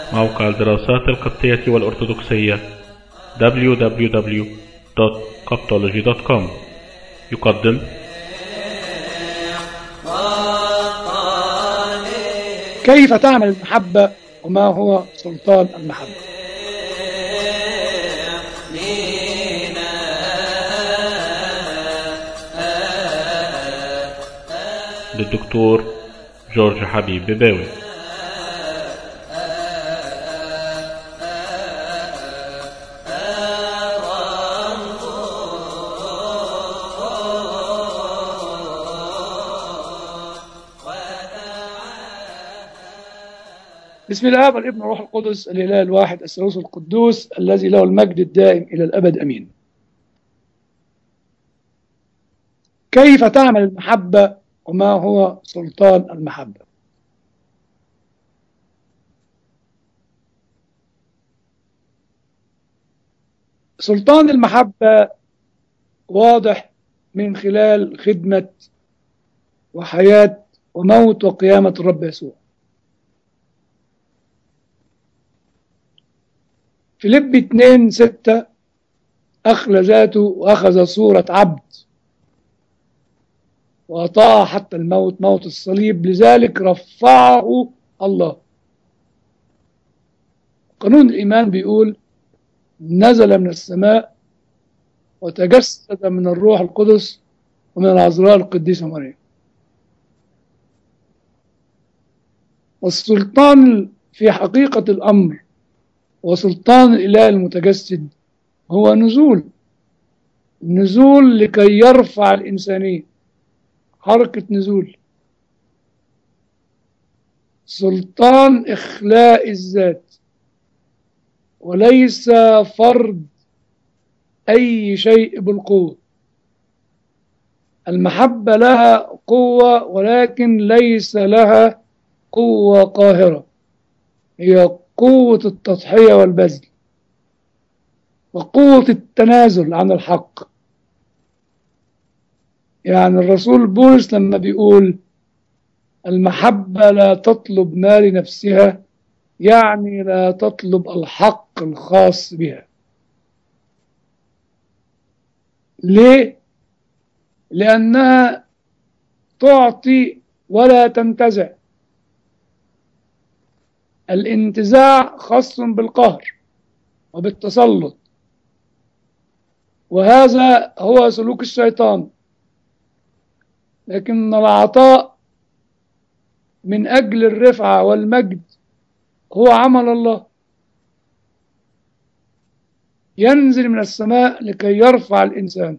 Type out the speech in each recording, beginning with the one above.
موقع الدراسات القبطية والأرثوذكسية www.coptology.com يقدم كيف تعمل المحبة وما هو سلطان المحبة للدكتور جورج حبيب بباوي بسم الله والابن والروح القدس الاله الواحد الثالوث القدوس الذي له المجد الدائم الى الابد امين كيف تعمل المحبة وما هو سلطان المحبة سلطان المحبة واضح من خلال خدمة وحياة وموت وقيامة الرب يسوع فيليب 2 6 أخلى ذاته وأخذ صورة عبد وأطاع حتى الموت موت الصليب لذلك رفعه الله قانون الإيمان بيقول نزل من السماء وتجسد من الروح القدس ومن العذراء القديسة مريم والسلطان في حقيقة الأمر وسلطان الإله المتجسد هو نزول نزول لكي يرفع الإنسانية حركة نزول سلطان إخلاء الذات وليس فرض أي شيء بالقوة المحبة لها قوة ولكن ليس لها قوة قاهرة هي قوة التضحية والبذل وقوة التنازل عن الحق يعني الرسول بولس لما بيقول المحبة لا تطلب ما لنفسها يعني لا تطلب الحق الخاص بها ليه؟ لأنها تعطي ولا تنتزع الانتزاع خاص بالقهر وبالتسلط وهذا هو سلوك الشيطان لكن العطاء من أجل الرفعة والمجد هو عمل الله ينزل من السماء لكي يرفع الإنسان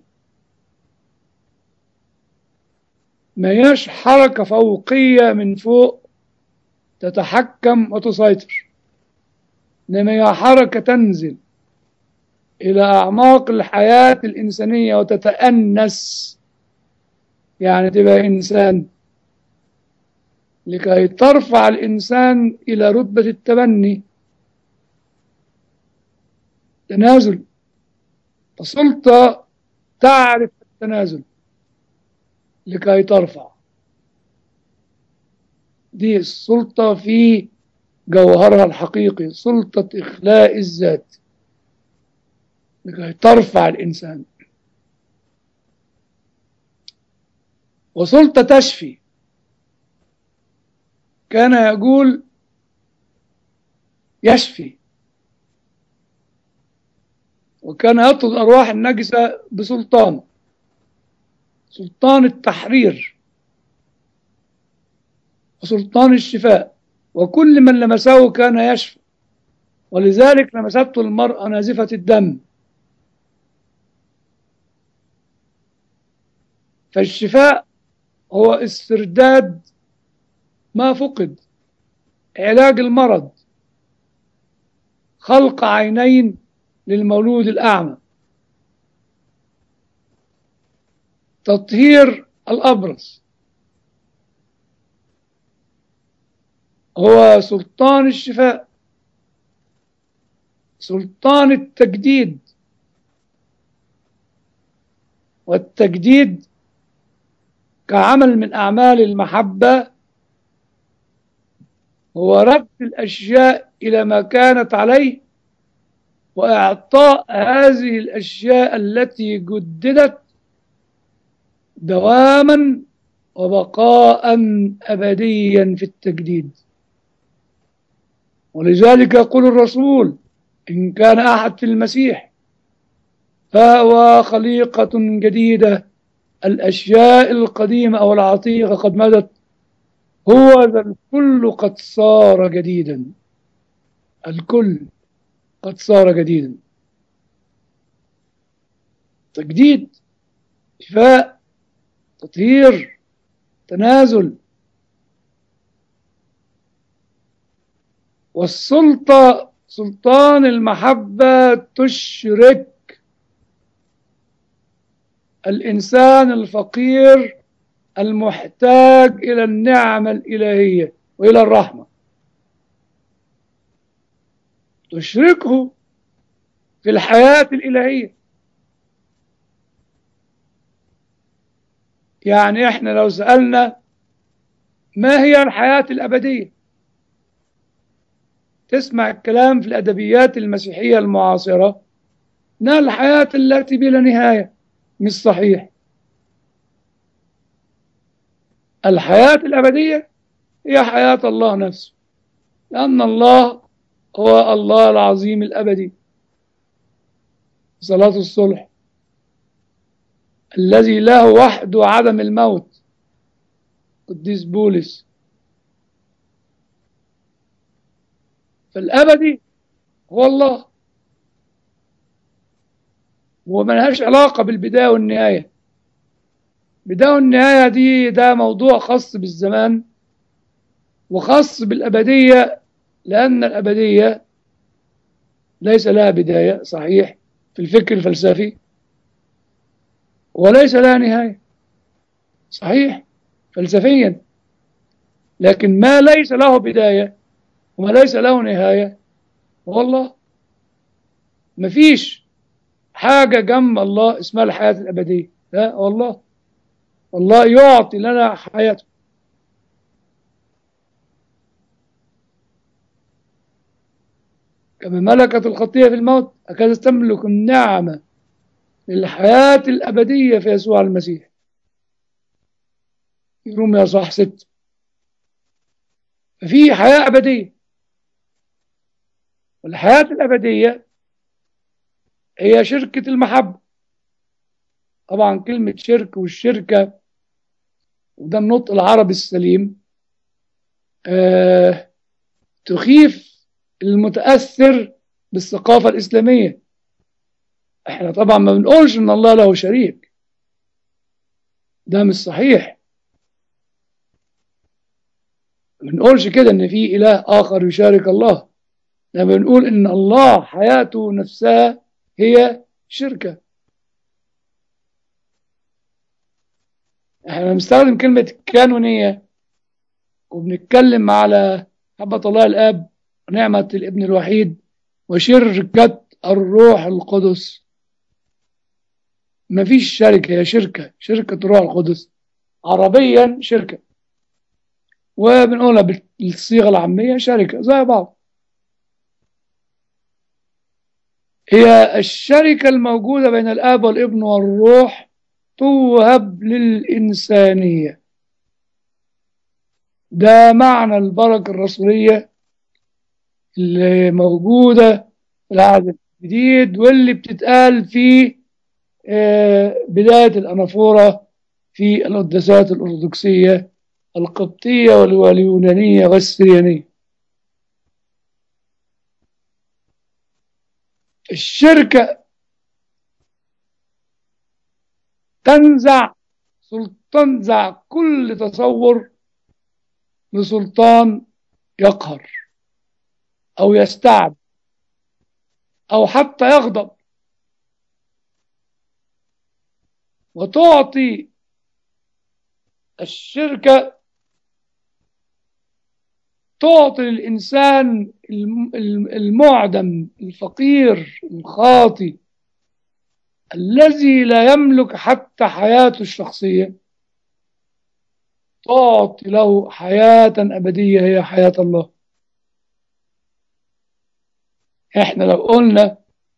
ما هيش حركة فوقية من فوق تتحكم وتسيطر إنما هي حركة تنزل إلى أعماق الحياة الإنسانية وتتأنس يعني تبقى إنسان لكي ترفع الإنسان إلى رتبة التبني تنازل فسلطة تعرف التنازل لكي ترفع دي السلطة في جوهرها الحقيقي سلطة إخلاء الذات لكي ترفع الإنسان وسلطة تشفي كان يقول يشفي وكان يطرد الأرواح النجسة بسلطان سلطان التحرير وسلطان الشفاء وكل من لمسه كان يشفى ولذلك لمسته المرأة نازفة الدم فالشفاء هو استرداد ما فقد علاج المرض خلق عينين للمولود الأعمى تطهير الأبرص هو سلطان الشفاء سلطان التجديد والتجديد كعمل من أعمال المحبة هو رد الأشياء إلى ما كانت عليه وإعطاء هذه الأشياء التي جددت دواما وبقاء أبديا في التجديد ولذلك يقول الرسول إن كان أحد في المسيح فهو خليقة جديدة الأشياء القديمة أو العتيقة قد مدت هو ذا الكل قد صار جديدا الكل قد صار جديدا تجديد شفاء تطهير تنازل والسلطة سلطان المحبة تشرك الإنسان الفقير المحتاج إلى النعمة الإلهية وإلى الرحمة تشركه في الحياة الإلهية يعني إحنا لو سألنا ما هي الحياة الأبدية تسمع الكلام في الأدبيات المسيحية المعاصرة إنها الحياة التي بلا نهاية مش صحيح الحياة الأبدية هي حياة الله نفسه لأن الله هو الله العظيم الأبدي صلاة الصلح الذي له وحده عدم الموت قديس بولس فالأبدي هو الله وملهاش علاقة بالبداية والنهاية البداية والنهاية دي ده موضوع خاص بالزمان وخاص بالأبدية لأن الأبدية ليس لها بداية صحيح في الفكر الفلسفي وليس لها نهاية صحيح فلسفيا لكن ما ليس له بداية وما ليس له نهاية هو الله مفيش حاجة جنب الله اسمها الحياة الأبدية لا والله الله يعطي لنا حياته كما ملكت الخطية في الموت هكذا تملك النعمة للحياة الأبدية في يسوع المسيح في روميا صح ست ففي حياة أبدية والحياة الأبدية هي شركة المحبة طبعا كلمة شرك والشركة وده النطق العربي السليم آه تخيف المتأثر بالثقافة الإسلامية احنا طبعا ما بنقولش ان الله له شريك ده مش صحيح ما بنقولش كده ان في اله اخر يشارك الله لما بنقول ان الله حياته نفسها هي شركة احنا بنستخدم كلمة كانونية وبنتكلم على محبة الله الاب ونعمة الابن الوحيد وشركة الروح القدس مفيش شركة هي شركة شركة الروح القدس عربيا شركة وبنقولها بالصيغة العامية شركة زي بعض هي الشركة الموجودة بين الآب والابن والروح توهب للإنسانية ده معنى البركة الرسولية اللي موجودة في العهد الجديد واللي بتتقال في بداية الأنافورة في القداسات الأرثوذكسية القبطية واليونانية والسريانية الشركة تنزع تنزع كل تصور لسلطان يقهر أو يستعب أو حتى يغضب وتعطي الشركة تعطي للإنسان المعدم الفقير الخاطي الذي لا يملك حتى حياته الشخصية تعطي له حياة أبدية هي حياة الله احنا لو قلنا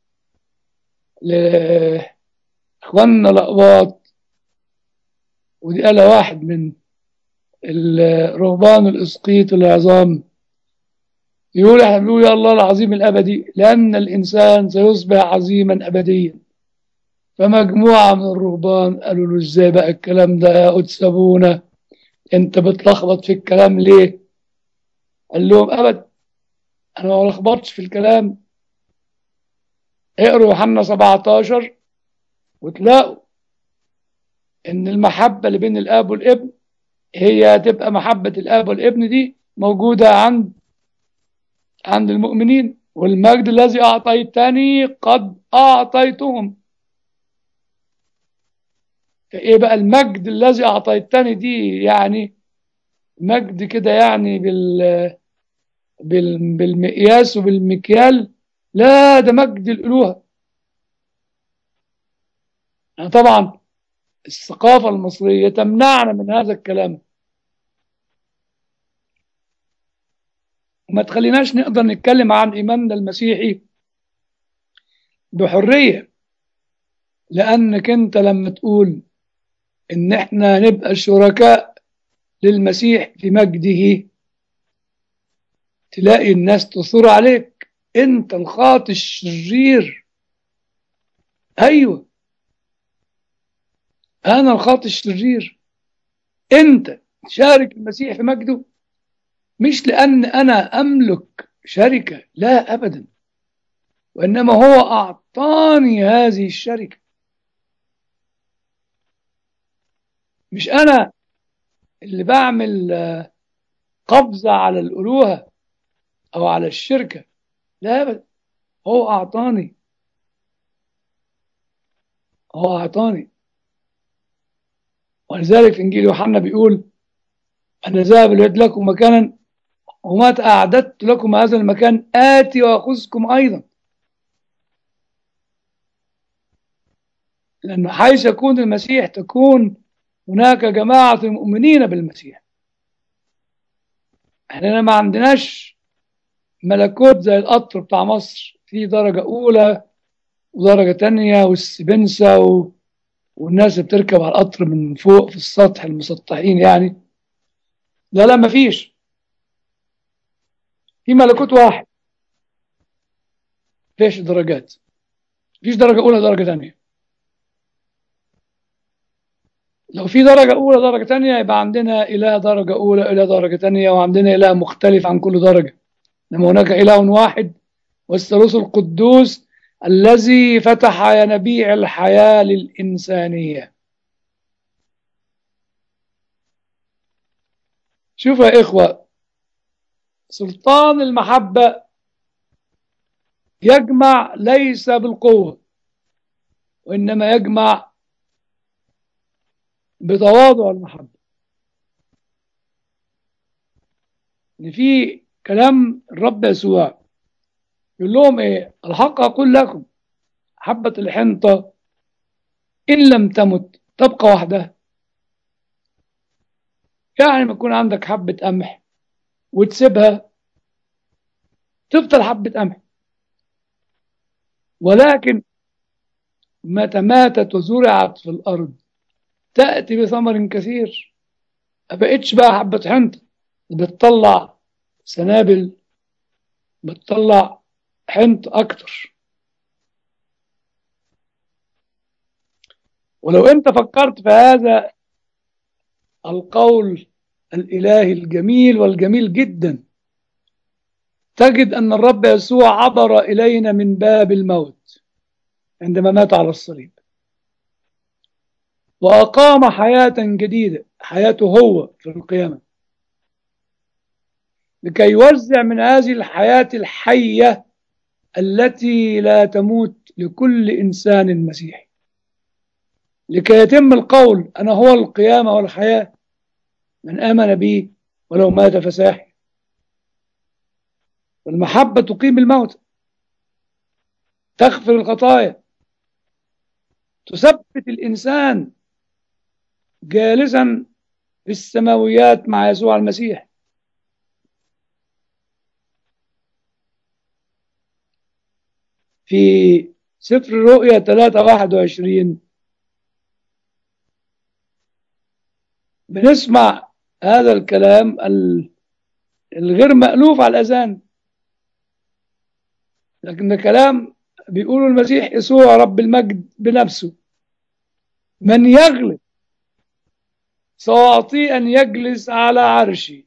لاخواننا الاقباط ودي قالها واحد من الرهبان الاسقيط العظام يقول احنا بنقول يا الله العظيم الابدي لان الانسان سيصبح عظيما ابديا فمجموعه من الرهبان قالوا له ازاي بقى الكلام ده يا قدس ابونا انت بتلخبط في الكلام ليه قال لهم ابدا انا ما لخبطش في الكلام اقروا يوحنا 17 وتلاقوا ان المحبه اللي بين الاب والابن هي تبقى محبه الاب والابن دي موجوده عند عند المؤمنين والمجد الذي اعطيتني قد اعطيتهم ايه بقى المجد الذي اعطيتني دي يعني مجد كده يعني بال بال بالمقياس وبالمكيال لا ده مجد الالوهه يعني طبعا الثقافه المصريه تمنعنا من هذا الكلام وما تخليناش نقدر نتكلم عن ايماننا المسيحي بحريه لانك انت لما تقول ان احنا نبقى شركاء للمسيح في مجده تلاقي الناس تصر عليك انت الخاطئ الشرير ايوه انا الخاطئ الشرير انت تشارك المسيح في مجده مش لان انا املك شركه لا ابدا وانما هو اعطاني هذه الشركه مش انا اللي بعمل قبضه على الالوهه او على الشركه لا ابدا هو اعطاني هو اعطاني ولذلك في انجيل يوحنا بيقول انا ذاهب لأعد لكم مكانا ومتى اعددت لكم هذا المكان اتي واخذكم ايضا لانه حيث يكون المسيح تكون هناك جماعه المؤمنين بالمسيح احنا ما عندناش ملكوت زي القطر بتاع مصر في درجة أولى ودرجة تانية والسبنسة و... والناس بتركب على القطر من فوق في السطح المسطحين يعني لا لا مفيش في ملكوت واحد فيش درجات فيش درجة أولى درجة تانية لو في درجة أولى درجة تانية يبقى عندنا إله درجة أولى إله درجة تانية وعندنا إله مختلف عن كل درجة إنما هناك إله واحد والثالوث القدوس الذي فتح ينابيع الحياة للإنسانية شوفوا يا إخوة سلطان المحبة يجمع ليس بالقوة وإنما يجمع بتواضع المحبة إن في كلام الرب يسوع يقول لهم إيه الحق أقول لكم حبة الحنطة إن لم تمت تبقى وحدها يعني ما يكون عندك حبة قمح وتسيبها تفضل حبة قمح ولكن متى ماتت وزرعت في الأرض تأتي بثمر كثير ما بقتش بقى حبة حنطة بتطلع سنابل بتطلع حنط أكتر ولو أنت فكرت في هذا القول الإلهي الجميل والجميل جدا تجد أن الرب يسوع عبر إلينا من باب الموت عندما مات على الصليب وأقام حياة جديدة حياته هو في القيامة لكي يوزع من هذه الحياة الحية التي لا تموت لكل إنسان مسيحي لكي يتم القول أنا هو القيامة والحياة من آمن بي ولو مات فساحي والمحبة تقيم الموت تغفر الخطايا تثبت الإنسان جالسا في السماويات مع يسوع المسيح في سفر الرؤيا 3 21 بنسمع هذا الكلام الغير مألوف على الأذان لكن ده كلام بيقوله المسيح يسوع رب المجد بنفسه من يغلب سأعطيه أن يجلس على عرشي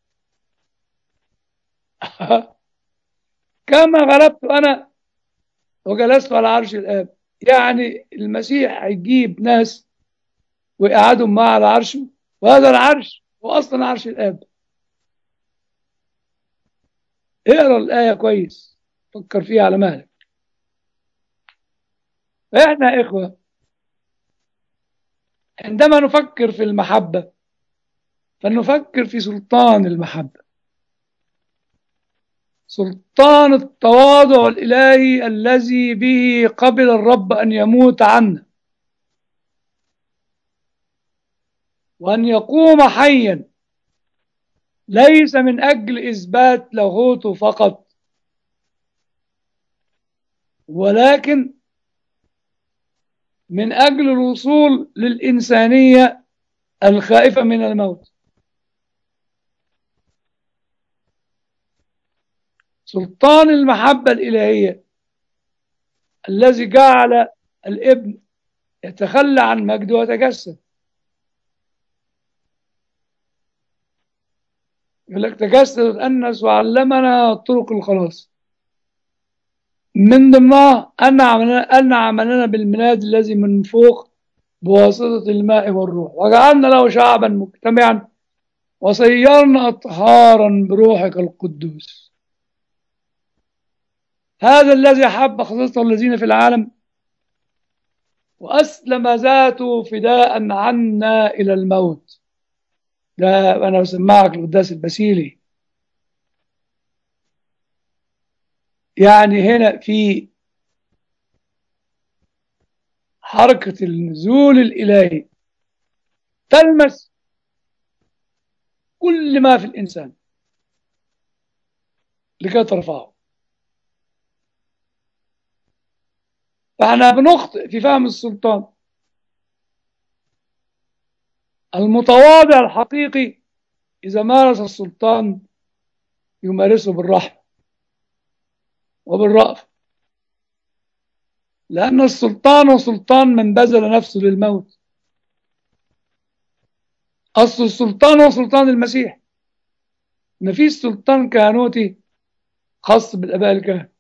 كما غلبت أنا وجلست على عرش الآب يعني المسيح هيجيب ناس ويقعدهم معه على عرشه وهذا العرش هو أصلا عرش الآب اقرا الآية كويس فكر فيها على مهلك فإحنا يا إخوة عندما نفكر في المحبة فلنفكر في سلطان المحبة سلطان التواضع الإلهي الذي به قبل الرب أن يموت عنا وأن يقوم حيا ليس من أجل إثبات لاهوته فقط ولكن من أجل الوصول للإنسانية الخائفة من الموت سلطان المحبة الإلهية الذي جعل الابن يتخلى عن مجده ويتجسد يقول لك تجسد وتأنس وعلمنا طرق الخلاص من ضمنها أن عملنا, أن عملنا بالميلاد الذي من فوق بواسطة الماء والروح وجعلنا له شعبا مجتمعا وصيرنا أطهارا بروحك القدوس هذا الذي أحب خصيصة الذين في العالم وأسلم ذاته فداء عنا إلى الموت ده أنا بسمعك القداس البسيلي يعني هنا في حركة النزول الإلهي تلمس كل ما في الإنسان لكي ترفعه فاحنا بنخطئ في فهم السلطان المتواضع الحقيقي إذا مارس السلطان يمارسه بالرحمة وبالرأف لأن السلطان سلطان من بذل نفسه للموت أصل السلطان هو سلطان المسيح ما فيش سلطان كهنوتي خاص بالآباء الكهنة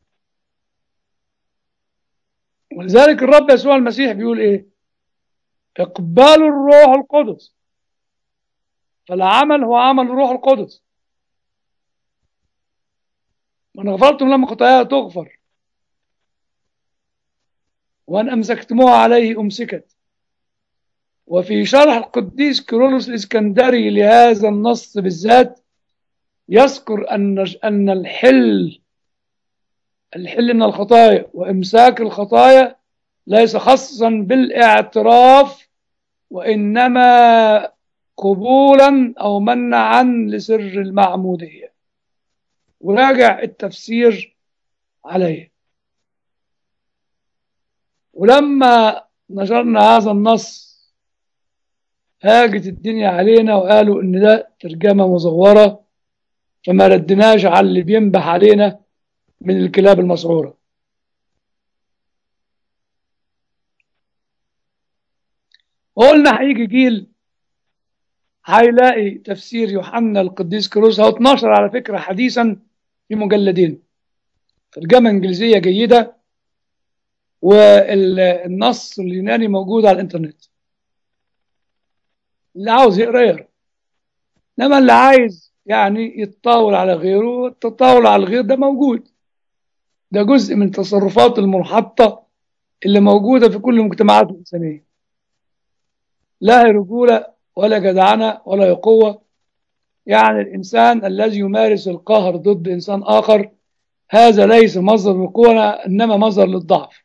ولذلك الرب يسوع المسيح بيقول إيه اقبال الروح القدس فالعمل هو عمل الروح القدس من غفرتم لما خطاياها تغفر وأن أمسكتموها عليه أمسكت وفي شرح القديس كيرلس الإسكندري لهذا النص بالذات يذكر أن أن الحل الحل من الخطايا وإمساك الخطايا ليس خاصا بالاعتراف وإنما قبولا أو منعا لسر المعمودية وراجع التفسير عليه ولما نشرنا هذا النص هاجت الدنيا علينا وقالوا ان ده ترجمة مزورة فما ردناش على اللي بينبح علينا من الكلاب المسعورة وقلنا هيجي جيل هيلاقي تفسير يوحنا القديس كيروس هو 12 على فكرة حديثا في مجلدين ترجمة إنجليزية جيدة والنص اليوناني موجود على الإنترنت اللي عاوز يقرا يقرا انما اللي عايز يعني يتطاول على غيره التطاول على الغير ده موجود ده جزء من التصرفات المنحطة اللي موجودة في كل المجتمعات الإنسانية لا هي رجولة ولا جدعنة ولا قوة يعني الإنسان الذي يمارس القهر ضد إنسان آخر هذا ليس مصدر للقوة إنما مصدر للضعف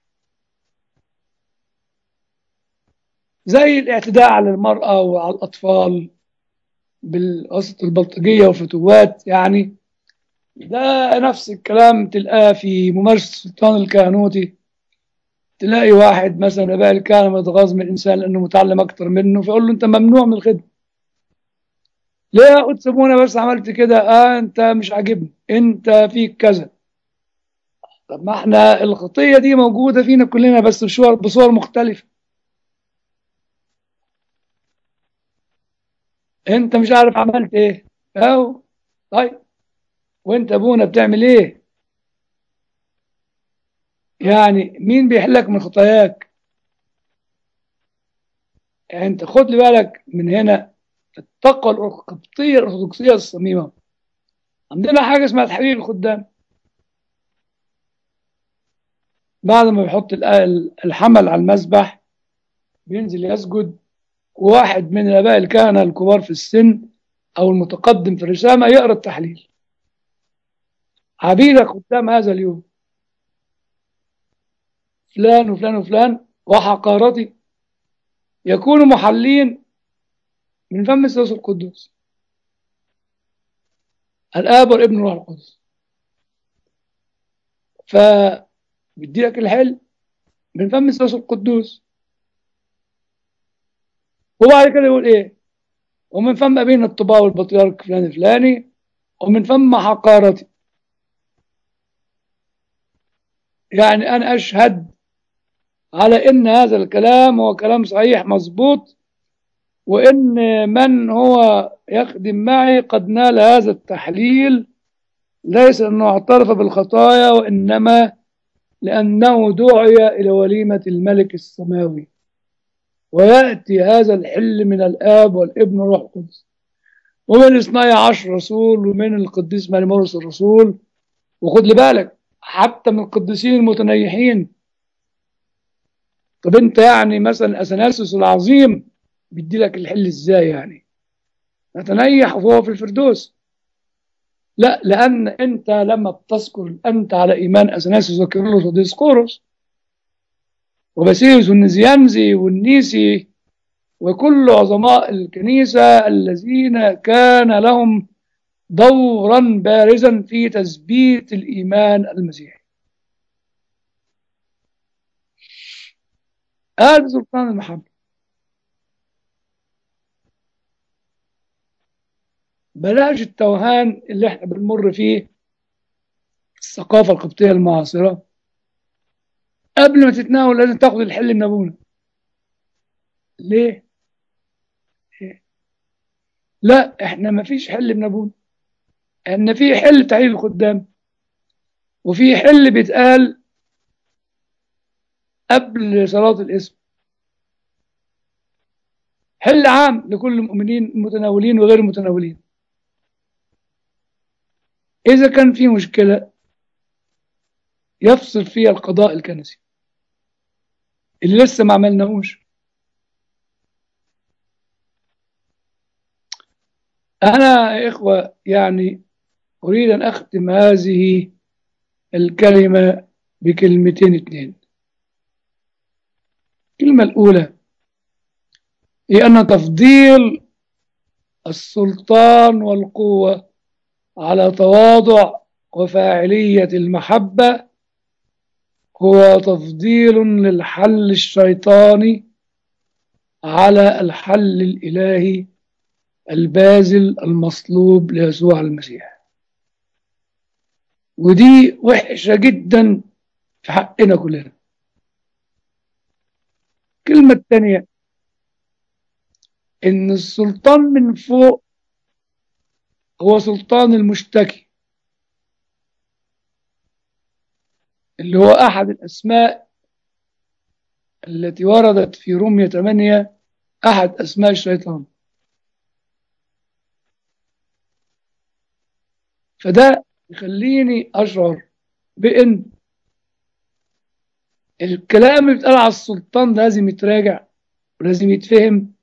زي الاعتداء على المرأة وعلى الأطفال بالقصة البلطجية والفتوات يعني ده نفس الكلام تلقاه في ممارسة السلطان الكهنوتي تلاقي واحد مثلا اباء الكهنه متغاظ من الانسان لانه متعلم اكتر منه فيقول له انت ممنوع من الخدمه ليه يا قدس ابونا بس عملت كده اه انت مش عاجبني انت فيك كذا طب ما احنا الخطيه دي موجوده فينا كلنا بس بصور بصور مختلفه انت مش عارف عملت ايه اهو طيب وانت ابونا بتعمل ايه يعني مين بيحلك من خطاياك يعني انت خد لي بالك من هنا التقوى القبطيه الارثوذكسيه الصميمه عندنا حاجه اسمها تحرير الخدام بعد ما بيحط الحمل على المذبح بينزل يسجد وواحد من الاباء الكهنه الكبار في السن او المتقدم في الرسامه يقرا التحليل عبيدك قدام هذا اليوم فلان وفلان وفلان وحقارتي يكونوا محلين من فم الثالوث القدوس الآب والابن والروح القدس فبيدي لك الحل من فم الثالوث القدوس وبعد كده يقول ايه ومن فم ابينا الطباع والبطريرك فلان الفلاني ومن فم حقارتي يعني انا اشهد على ان هذا الكلام هو كلام صحيح مظبوط وان من هو يخدم معي قد نال هذا التحليل ليس انه اعترف بالخطايا وانما لانه دعي الى وليمه الملك السماوي وياتي هذا الحل من الاب والابن والروح القدس ومن اثني عشر رسول ومن القديس مريمورس الرسول وخد لي بالك حتى من القديسين المتنيحين طب انت يعني مثلا اثناسيوس العظيم بيدي لك الحل ازاي يعني نتنيح وهو في الفردوس لا لان انت لما بتذكر انت على ايمان اثناسيوس وكيرلس وديسقورس وباسيليوس والنزيانزي والنيسي وكل عظماء الكنيسة الذين كان لهم دورا بارزا في تثبيت الإيمان المسيحي هذا سلطان المحبة بلاش التوهان اللي احنا بنمر فيه الثقافة القبطية المعاصرة قبل ما تتناول لازم تاخد الحل من ابونا ليه؟ ليه؟ لا احنا ما فيش حل من ابونا ان في حل تحليل الخدام وفي حل بيتقال قبل صلاة الاسم حل عام لكل المؤمنين المتناولين وغير المتناولين إذا كان في مشكلة يفصل فيها القضاء الكنسي اللي لسه ما عملناهوش أنا يا إخوة يعني أريد أن أختم هذه الكلمة بكلمتين اثنين الكلمة الأولى هي أن تفضيل السلطان والقوة على تواضع وفاعلية المحبة هو تفضيل للحل الشيطاني على الحل الإلهي البازل المصلوب ليسوع المسيح ودي وحشة جدا في حقنا كلنا الكلمة الثانية إن السلطان من فوق هو سلطان المشتكي اللي هو أحد الأسماء التي وردت في رومية 8 أحد أسماء الشيطان فده يخليني أشعر بأن الكلام اللي بيتقال على السلطان لازم يتراجع ولازم يتفهم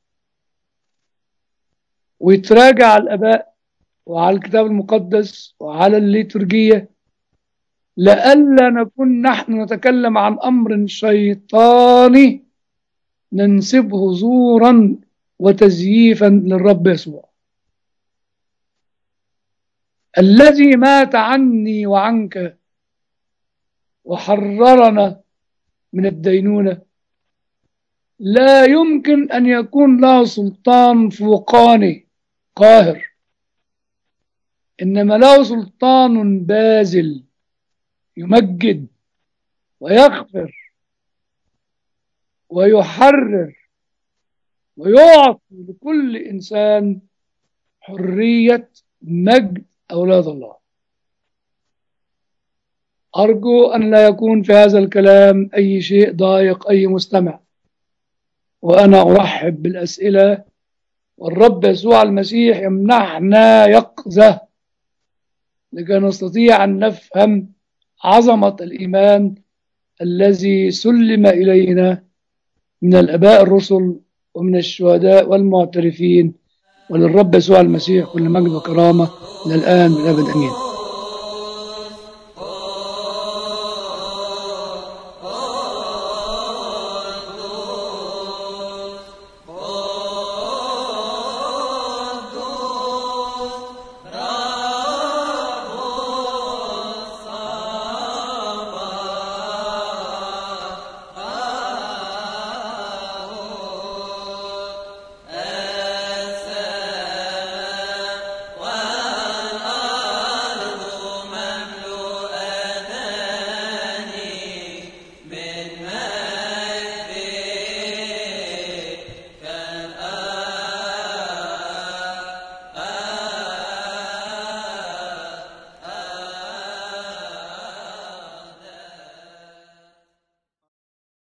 ويتراجع على الآباء وعلى الكتاب المقدس وعلى الليتورجية لئلا نكون نحن نتكلم عن أمر شيطاني ننسبه زورا وتزييفا للرب يسوع الذي مات عني وعنك وحررنا من الدينونة لا يمكن أن يكون له سلطان فوقاني قاهر إنما له سلطان بازل يمجد ويغفر ويحرر ويعطي لكل إنسان حرية مجد أولاد الله أرجو أن لا يكون في هذا الكلام أي شيء ضايق أي مستمع وأنا أرحب بالأسئلة والرب يسوع المسيح يمنحنا يقظة لكي نستطيع أن نفهم عظمة الإيمان الذي سلم إلينا من الآباء الرسل ومن الشهداء والمعترفين وللرب يسوع المسيح كل مجد وكرامة للآن والأبد أمين